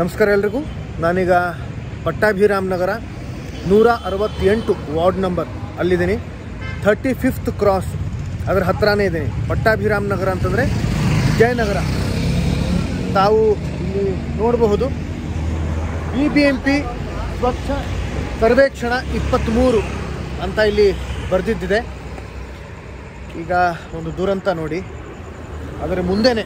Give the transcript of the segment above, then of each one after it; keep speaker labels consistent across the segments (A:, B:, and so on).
A: ನಮಸ್ಕಾರ ಎಲ್ರಿಗೂ ನಾನೀಗ ಪಟ್ಟಾಭಿರಾಮ್ ನಗರ ನೂರ ಅರವತ್ತೆಂಟು ವಾರ್ಡ್ ನಂಬರ್ ಅಲ್ಲಿದ್ದೀನಿ ಥರ್ಟಿ ಫಿಫ್ತ್ ಕ್ರಾಸ್ ಅದರ ಹತ್ರನೇ ಇದ್ದೀನಿ ಪಟ್ಟಾಭಿರಾಮ್ ನಗರ ಅಂತಂದರೆ ಜಯನಗರ ತಾವು ಇಲ್ಲಿ ನೋಡಬಹುದು ಬಿ ಬಿ ಎಂ ಪಿ ಸ್ವಚ್ಛ ಸರ್ವೇಕ್ಷಣ ಇಪ್ಪತ್ತ್ಮೂರು ಅಂತ ಇಲ್ಲಿ ಬರೆದಿದ್ದಿದೆ ಈಗ ಒಂದು ದುರಂತ ನೋಡಿ ಅದರ ಮುಂದೆನೇ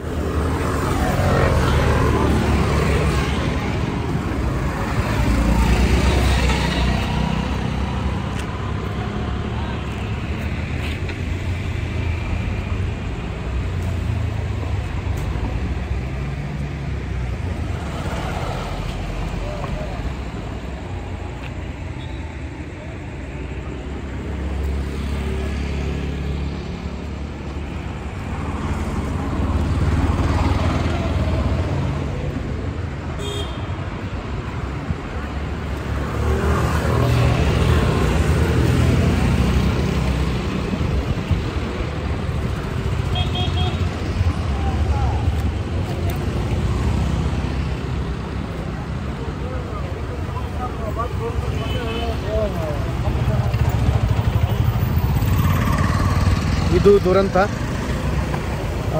A: ಇದು ದುರಂತ ಆ,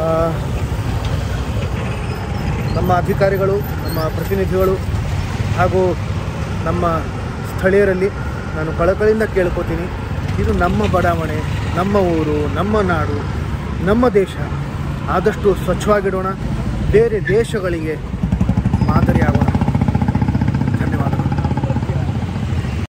A: ನಮ್ಮ ಅಧಿಕಾರಿಗಳು ನಮ್ಮ ಪ್ರತಿನಿಧಿಗಳು ಹಾಗೂ ನಮ್ಮ ಸ್ಥಳೀಯರಲ್ಲಿ ನಾನು ಕಳಕಳಿಯಿಂದ ಕೇಳ್ಕೊತೀನಿ ಇದು ನಮ್ಮ ಬಡಾವಣೆ ನಮ್ಮ ಊರು ನಮ್ಮ ನಾಡು ನಮ್ಮ ದೇಶ ಆದಷ್ಟು ಸ್ವಚ್ಛವಾಗಿಡೋಣ ಬೇರೆ ದೇಶಗಳಿಗೆ ಮಾದರಿಯಾಗೋಣ